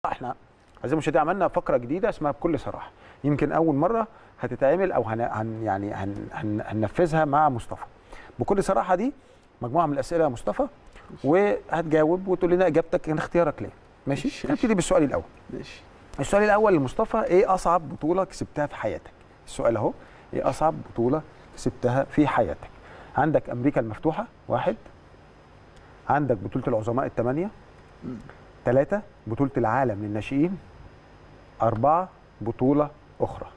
احنا عايزين المشاهدين عملنا فقره جديده اسمها بكل صراحه يمكن اول مره هتتعمل او هن هن يعني هن هن هننفذها مع مصطفى بكل صراحه دي مجموعه من الاسئله يا مصطفى وهتجاوب وتقول لنا اجابتك كان اختيارك ليه ماشي ماشي. نبتدي بالسؤال الاول ماشي السؤال الاول لمصطفى ايه اصعب بطوله كسبتها في حياتك السؤال اهو ايه اصعب بطوله كسبتها في حياتك عندك امريكا المفتوحه واحد عندك بطوله العظماء الثمانيه مم. ثلاثة بطولة العالم للناشئين أربعة بطولة أخرى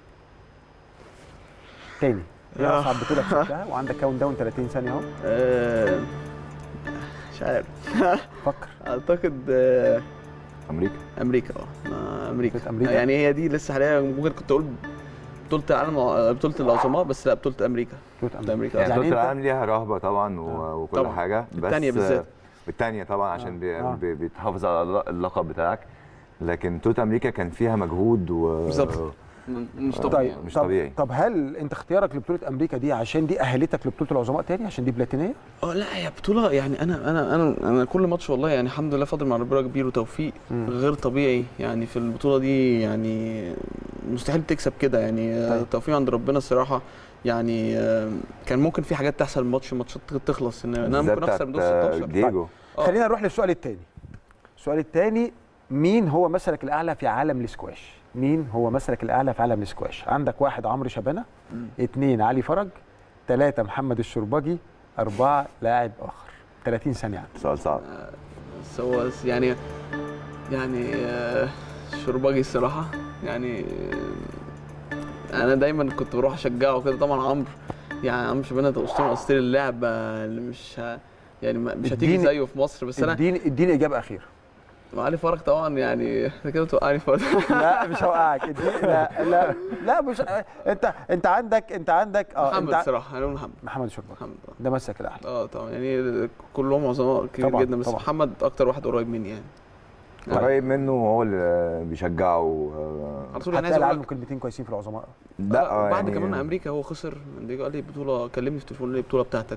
تاني ايه آه. أصعب بطولة كسبتها وعندك كاونت داون 30 ثانية أهو آه، مش عارف فكر اعتقد آه، امريكا امريكا اه ما امريكا بطولة أمريكا؟ يعني هي دي لسه حاليا ممكن كنت اقول بطولة العالم آه، بطولة العظماء بس لا بطولة امريكا بطولة أمريكا. يعني يعني بطولة أنت العالم ليها رهبه طبعا و- آه. وكل طبعاً. حاجه بس التانية بالذات. الثانيه طبعا عشان بي آه. بي بتحافظ على الل- اللقب بتاعك لكن توت امريكا كان فيها مجهود و بالظبط. مش آه. طبيعي طيب مش طب طبيعي. طب هل أنت اختيارك لبطولة أمريكا دي عشان دي أهلتك لبطولة العظماء تاني عشان دي بلاتينية؟ اه لا هي بطولة يعني انا انا انا انا كل ماتش والله يعني الحمد لله فضل مع ربنا كبير وتوفيق مم. غير طبيعي يعني في البطولة دي يعني مستحيل تكسب كده يعني آه، طيب. توفيق عند ربنا الصراحة يعني آه، كان ممكن في حاجات تحصل الماتش ماتشات تخلص ان انا بالذات ممكن اخسر من دور بتاعت 16 دييجو آه. خلينا نروح للسؤال الثاني السؤال الثاني مين هو مثلك الأعلى في عالم الاسكواش؟ مين هو مثلك الأعلى في عالم الاسكواش؟ عندك واحد عمرو شبانة مم. اثنين علي فرج ثلاثة محمد الشربجي أربعة لاعب آخر 30 ثانية عندك. سؤال صعب بس هو يعني يعني آه، شرباجي الصراحة يعني آه، أنا دايما كنت بروح أشجعه كده طبعا عمرو يعني عمرو شبانة ده أسطورة أسطورة اللعبة اللي مش ه... يعني ما- مش هتيجي اديني- زيه في مصر بس أنا اديني اديني إجابة أخيرة وعلي فرج طبعا يعني أنت كده توقعني في لا مش هوقعك اديني لا لا لا مش انت انت عندك انت عندك اه محمد انت الصراحة هنقول محمد محمد الشربجي محمد آه. ده مسك الأعلى اه طبعا يعني كلهم عظماء كتير طبعاً، جدا بس طبعاً. محمد أكتر واحد قريب مني يعني قريب منه وهو اللي بيشجعه على طول أنا حتى عايز أقول عنه لك كلمتين كويسين في العظماء لا آه، بعد يعني كمان امريكا هو خسر ديجو قال لي بطوله كلمني في التليفون قال لي البطوله بتاعتك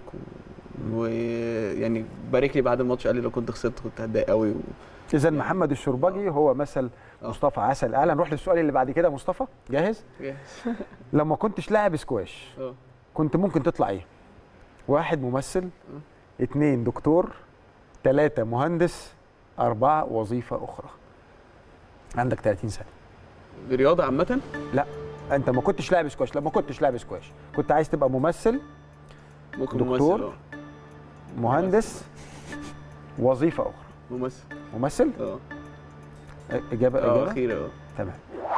ويعني بارك لي بعد الماتش قال لي لو كنت خسرت كنت هتضايق قوي و... إذا محمد الشربجي هو مثل آه. مصطفى عسل الأعلى نروح للسؤال اللي بعد كده مصطفى جاهز؟ لما كنتش لاعب سكواش اه كنت ممكن تطلع ايه؟ واحد ممثل اتنين دكتور تلاتة مهندس أربعة وظيفة أخرى عندك 30 سنة رياضه عامه أنت ما كنتش لاعب سكواش لما كنتش لاعب سكواش كنت عايز تبقى ممثل ممكن دكتور؟ ممثل اه مهندس وظيفة أخرى ممثل ممثل اه إجابة اه إجابة اخيرا اه تمام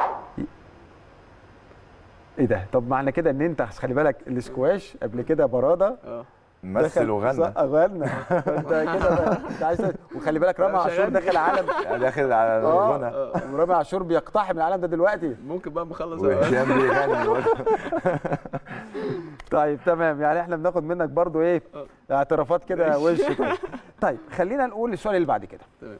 ايه ده طب معنى كده ان انت خلي بالك السكواش قبل كده براده اه مثل دخل- وغنى صح، غنى انت كده بقى- انت عايز وخلي بالك رامي لا، مش عاشور هغني. داخل عالم داخل على اه الغنى اه ورامي عاشور بيقتحم العالم ده دلوقتي ممكن بقى مخلص وهشام بيغني برضه. طيب تمام يعني احنا بناخد منك برضو ايه اه. اعترافات كده وش ماشي. طيب. طيب خلينا نقول السؤال اللي بعد كده تمام.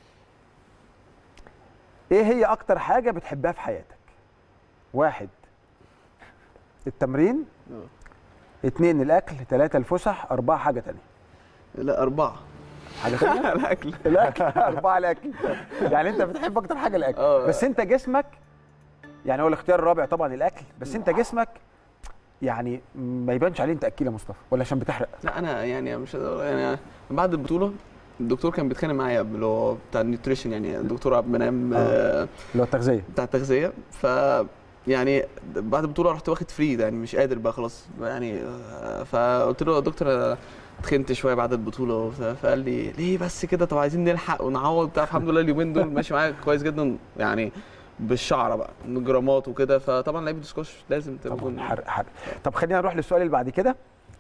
ايه هي اكتر حاجه بتحبها في حياتك واحد التمرين اه. اتنين الاكل تلاتة الفسح اربعة حاجه تانية لا اربعه حاجه تانية الاكل الاكل اربعه الاكل يعني انت بتحب اكتر حاجه الاكل اه. بس انت جسمك يعني هو الاختيار الرابع طبعا الاكل بس انت جسمك يعني ما يبانش عليه انت اكيل يا مصطفى ولا عشان بتحرق لا انا يعني مش هقدر- يعني بعد البطوله الدكتور كان بيتخانق معايا اللي هو بتاع النيوتريشن يعني الدكتور عبد المنعم اه. آه، اللي هو التغذيه بتاع التغذيه ف يعني بعد البطوله رحت واخد فري يعني مش قادر بقى خلاص يعني آه، فقلت له يا دكتور أنا اتخنت شويه بعد البطوله وبتاع، فقال لي ليه بس كده طب عايزين نلحق ونعوض بتاع الحمد لله اليومين دول ماشي معايا كويس جدا يعني بالشعره بقى جرامات وكده فطبعا لعيبه السكواش لازم طبعا تكون حرق حرق طب خلينا نروح للسؤال اللي بعد كده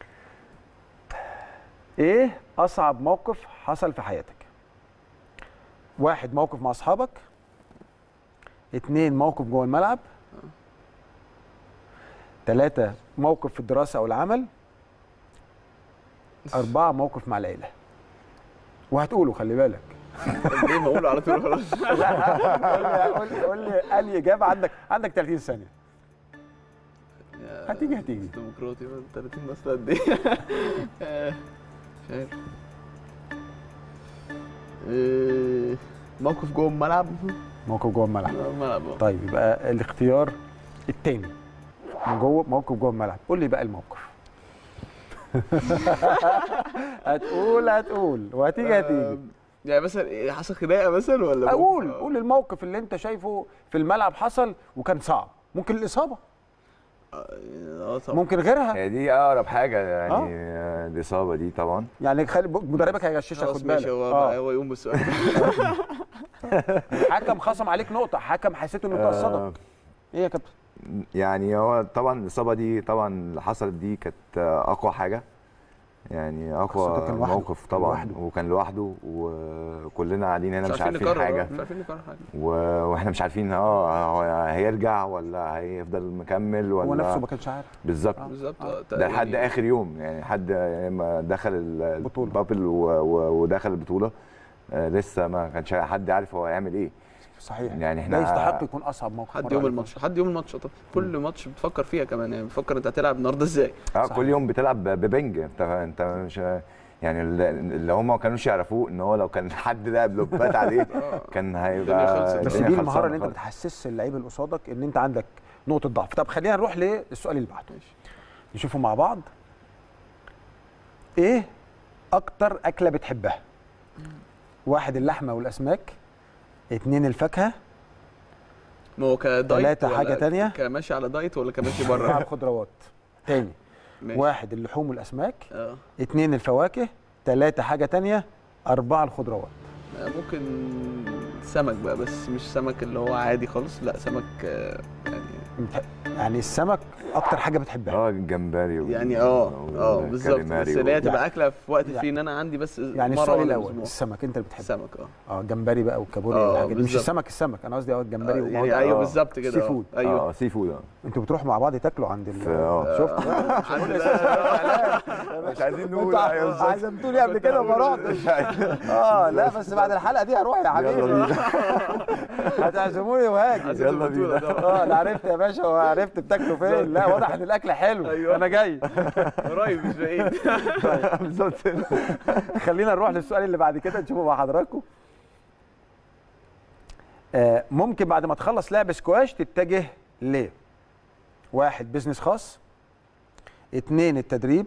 ايه اصعب موقف حصل في حياتك واحد موقف مع اصحابك اتنين موقف جوه الملعب تلاتة موقف في الدراسة أو العمل أربعة موقف مع العيلة وهتقوله خلي بالك طب ليه ما اقول على طول خلاص لا قول لي قول لي قول لي أنهي إجابة عندك عندك 30 ثانية هتيجي هتيجي ديمقراطي بقى، 30 بس قد ايه آه، مش عارف آه، موقف جوه الملعب موقف جوه الملعب الملعب آه. طيب يبقى الاختيار التاني من جوه موقف جوه الملعب قول لي بقى الموقف هتقول هتقول وهتيجي هتيجي آه، يعني مثلا إيه، حصل خناقه مثلا ولا اقول موقف؟ قول الموقف اللي انت شايفه في الملعب حصل وكان صعب ممكن الاصابه اه طبعا ممكن غيرها هي دي اقرب حاجه يعني آه، الاصابه دي طبعا يعني خلي مدربك هيغششك خلاص خد ماشي بالك هو آه. هو يقوم بالسؤال حكم خصم عليك نقطه حكم حسيته انه آه، تصدق ايه يا كابتن يعني هو طبعا الاصابه دي طبعا اللي حصلت دي كانت آه، اقوى حاجه يعني اقوى خاصة كان لوحده، موقف كان طبعا لوحده. وكان لوحده وكلنا قاعدين هنا مش عارفين نقرر، حاجه آه، مش عارفين نقرر حاجه و- واحنا مش عارفين اه هو هيرجع ولا هيفضل مكمل ولا هو نفسه ما كانش عارف بالظبط بالظبط آه. آه، ده لحد يعني اخر يوم يعني حد ما دخل ال- بطولة. البابل و- و- ودخل البطوله آه، لسه ما كانش حد عارف هو هيعمل ايه صحيح يعني ده احنا يستحق يكون اصعب موقف حد مرة يوم عليك. الماتش حد يوم الماتش طب كل ماتش بتفكر فيها كمان يعني بتفكر انت هتلعب النهارده ازاي اه صحيح. كل يوم بتلعب ب- ببنج انت انت مش يعني اللي اللي هم ما كانوش يعرفوه ان هو لو كان حد لعب لوبات عليه كان الدنيا هيبقى خلصت. بس الدنيا دي خلصانة المهاره اللي انت خالص. بتحسس اللعيب اللي قصادك ان انت عندك نقطه ضعف طب خلينا نروح للسؤال اللي بعده ماشي. نشوفه مع بعض ايه اكتر اكله بتحبها واحد اللحمه والاسماك اتنين الفاكهه ما هو كدايت تلاتة ولا حاجة تانية؟ كماشي على دايت ولا كماشي اربعه بره الخضروات تاني ماشي. واحد اللحوم والاسماك اه اتنين الفواكه تلاتة حاجه تانية اربعه الخضروات ممكن سمك بقى بس مش سمك اللي هو عادي خالص لا سمك آه، يعني مت- يعني السمك اكتر حاجه بتحبها اه الجمبري وال- يعني اه اه بالظبط والكاليماري بس اللي هي وال- تبقى اكله في وقت يعني- فري ان انا عندي بس يعني مرة السؤال ولا الاول أسبوع. السمك انت اللي بتحبه السمك اه اه جمبري بقى والكابوري آه، والحاجات دي مش بالظبط. السمك السمك انا قصدي اه الجمبري آه، وموضوع- يعني ايوه آه. بالظبط كده سي آه. فود. ايوه اه سي فود اه انتوا بتروحوا مع بعض تاكلوا عند ال في- آه. شفت الحمد مش عايزين انتوا نقول أيوة بالظبط. عزمتوني قبل كده وما رحتش اه لا بس بعد الحلقه دي هروح يا يلا حبيبي بينا هتعزموني وهاجي عايزين يلا البطولة بينا. طبعا. اه انا عرفت يا باشا وعرفت بتاكلوا فين لا واضح ان الاكل حلو أيوة. انا جاي قريب مش بعيد بالظبط خلينا نروح للسؤال اللي بعد كده نشوفه مع حضراتكم آه ممكن بعد ما تخلص لعب سكواش تتجه ل واحد بيزنس خاص اتنين التدريب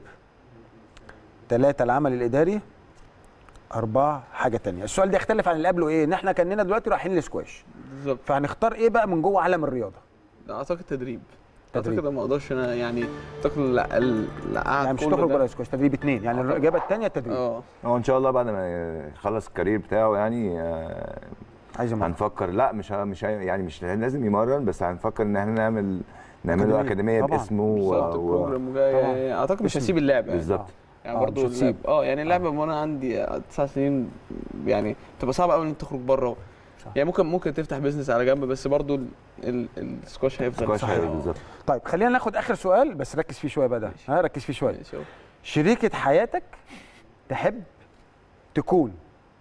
تلاتة العمل الإداري أربعة حاجة تانية السؤال ده يختلف عن اللي قبله إيه إن إحنا كأننا دلوقتي رايحين للسكواش بالظبط فهنختار إيه بقى من جوه عالم الرياضة اعتقد تدريب تدريب. اعتقد ما اقدرش انا يعني اعتقد لا ال- لا قعد يعني مش كله تخرج ده- بره السكواش تدريب اتنين يعني الإجابة التانية التدريب اه هو ان شاء الله بعد ما يخلص الكارير بتاعه يعني آه، عايز يمرن. هنفكر لا مش ه- مش هي- يعني مش لازم يمرن بس هنفكر ان احنا نعمل نعمله أكاديمية. اكاديميه طبعاً. باسمه و- بالظبط و- البروجرام وجاي طبعاً. اعتقد مش اسم. هسيب اللعب يعني بالظبط يعني آه، برضو مش هتسيب. اللعب اه يعني اللعبه وانا عندي تسع سنين يعني تبقى صعب قوي ان انت تخرج بره صح. يعني ممكن ممكن تفتح بيزنس على جنب بس برضو ال- ال- السكواش هيفضل سكواش صحيح. بالظبط طيب خلينا ناخد آخر سؤال بس ركز فيه شوية بقى ده ماشي. ها ركز فيه شوية ماشي أهو. شريكة حياتك تحب تكون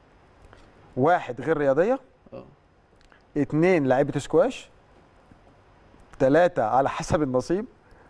واحد غير رياضية اه اتنين لعيبة سكواش تلاتة على حسب النصيب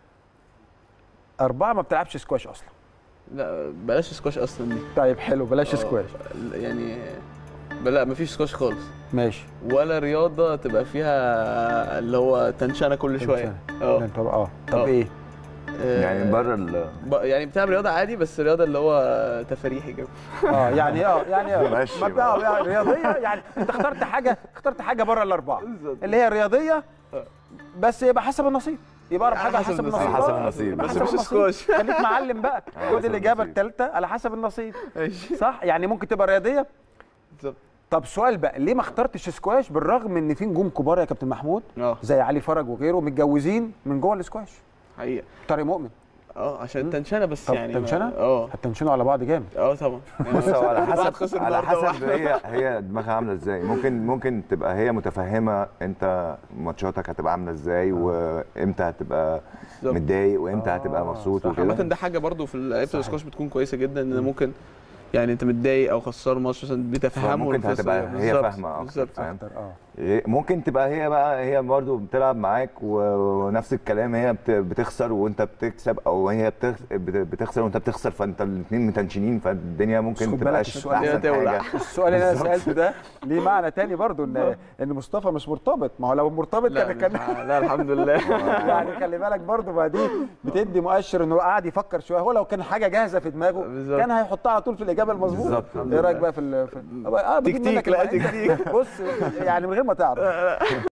أربعة ما بتلعبش سكواش أصلا لا بلاش سكواش اصلا دي طيب حلو بلاش آه، سكواش يعني لا مفيش سكواش خالص ماشي ولا رياضه تبقى فيها اللي هو تنشنه كل شويه اه طب اه طب آه. ايه آه، يعني بره ال ب- يعني بتلعب رياضه عادي بس رياضه اللي هو تفريحي كده اه يعني اه يعني اه ماشي ما بقى. آه، يعني رياضيه يعني انت اخترت حاجه اخترت حاجه بره الاربعه بالظبط. اللي هي رياضيه آه. بس يبقى حسب النصيب يبقى اقرب على حاجه حسب حسب النصيب. النصيب على حسب آه، النصيب. يبقى بس حسب مش النصيب. سكواش. خليك معلم بقى على خد حسب الاجابه النصيب. الثالثه على حسب النصيب ماشي صح يعني ممكن تبقى رياضيه بالظبط طب سؤال بقى ليه ما اخترتش سكواش بالرغم ان في نجوم كبار يا كابتن محمود اه زي علي فرج وغيره متجوزين من جوه السكواش حقيقه طارق مؤمن اه عشان التنشنه بس طب يعني ما- تنشنة؟ اه هتنشنوا على بعض جامد اه طبعا يعني بص هو على الواحد حسب خسر على النهاردة حسب هي هي دماغها عامله ازاي ممكن ممكن تبقى هي متفهمه انت ماتشاتك هتبقى عامله ازاي وامتى هتبقى بالظبط. متضايق وامتى آه، هتبقى مبسوط صح. عامة وكده ده حاجة برضو في لعيبة صحيح. السكواش بتكون كويسة جدا ان ممكن يعني انت متضايق او خسران ماتش مثلا بتفهمه فممكن القصة هتبقى دي. هي بالظبط، فاهمه اكتر بالظبط فاهم اكتر اه غير- ممكن تبقى هي بقى هي برضو بتلعب معاك و- ونفس الكلام هي بت- بتخسر وانت بتكسب او هي بتخ- بت- بتخسر وانت بتخسر فانت الاثنين متنشنين فالدنيا بس ممكن خد بالك تبقاش السؤال احسن ده تولع. حاجه السؤال اللي انا سالته ده ليه معنى تاني برضو ان ان مصطفى مش مرتبط ما هو لو مرتبط لا كان كان مش- لا الحمد لله يعني خلي بالك برضو ما دي بتدي مؤشر انه قاعد يفكر شويه هو لو كان حاجه جاهزه في دماغه بالظبط. كان هيحطها على طول في الاجابه المظبوطه بالظبط. ايه رايك بقى في ال- في اه بجيب تكتيك، منك لا، المعلومات. تكتيك. بص يعني من غير ما تعرف